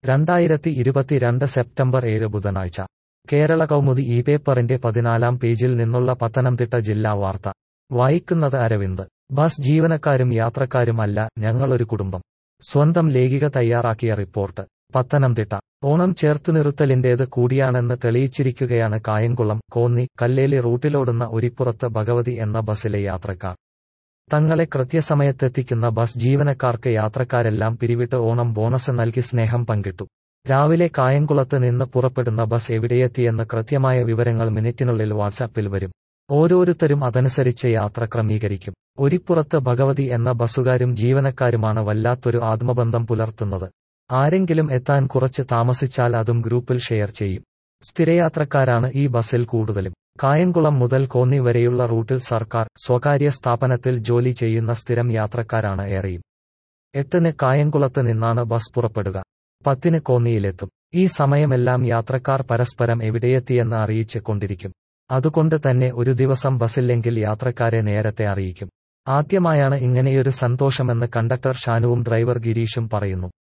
രണ്ടായിരത്തി ഇരുപത്തിരണ്ട് സെപ്റ്റംബർ ഏഴ് ബുധനാഴ്ച കേരള കൗമുദി ഈ പേപ്പറിന്റെ പതിനാലാം പേജിൽ നിന്നുള്ള പത്തനംതിട്ട ജില്ലാ വാർത്ത വായിക്കുന്നത് അരവിന്ദ് ബസ് ജീവനക്കാരും യാത്രക്കാരും അല്ല ഞങ്ങളൊരു കുടുംബം സ്വന്തം ലേഖിക തയ്യാറാക്കിയ റിപ്പോർട്ട് പത്തനംതിട്ട ഓണം ചേർത്തുനിറുത്തലിന്റേത് കൂടിയാണെന്ന് തെളിയിച്ചിരിക്കുകയാണ് കായംകുളം കോന്നി കല്ലേലി റൂട്ടിലോടുന്ന ഒരിപ്പുറത്ത് ഭഗവതി എന്ന ബസ്സിലെ യാത്രക്കാർ തങ്ങളെ കൃത്യസമയത്തെത്തിക്കുന്ന ബസ് ജീവനക്കാർക്ക് യാത്രക്കാരെല്ലാം പിരിവിട്ട് ഓണം ബോണസ് നൽകി സ്നേഹം പങ്കിട്ടു രാവിലെ കായംകുളത്ത് നിന്ന് പുറപ്പെടുന്ന ബസ് എവിടെയെത്തിയെന്ന് കൃത്യമായ വിവരങ്ങൾ മിനിറ്റിനുള്ളിൽ വാട്സാപ്പിൽ വരും ഓരോരുത്തരും അതനുസരിച്ച് യാത്ര ക്രമീകരിക്കും ഒരിപ്പുറത്ത് ഭഗവതി എന്ന ബസ്സുകാരും ജീവനക്കാരുമാണ് വല്ലാത്തൊരു ആത്മബന്ധം പുലർത്തുന്നത് ആരെങ്കിലും എത്താൻ കുറച്ച് താമസിച്ചാൽ അതും ഗ്രൂപ്പിൽ ഷെയർ ചെയ്യും സ്ഥിരയാത്രക്കാരാണ് ഈ ബസ്സിൽ കൂടുതലും കായംകുളം മുതൽ കോന്നി വരെയുള്ള റൂട്ടിൽ സർക്കാർ സ്വകാര്യ സ്ഥാപനത്തിൽ ജോലി ചെയ്യുന്ന സ്ഥിരം യാത്രക്കാരാണ് ഏറെയും എട്ടിന് കായംകുളത്ത് നിന്നാണ് ബസ് പുറപ്പെടുക പത്തിന് കോന്നിയിലെത്തും ഈ സമയമെല്ലാം യാത്രക്കാർ പരസ്പരം എവിടെയെത്തിയെന്ന് അറിയിച്ച് കൊണ്ടിരിക്കും അതുകൊണ്ട് തന്നെ ഒരു ദിവസം ബസ്സില്ലെങ്കിൽ യാത്രക്കാരെ നേരത്തെ അറിയിക്കും ആദ്യമായാണ് ഇങ്ങനെയൊരു സന്തോഷമെന്ന് കണ്ടക്ടർ ഷാനുവും ഡ്രൈവർ ഗിരീഷും പറയുന്നു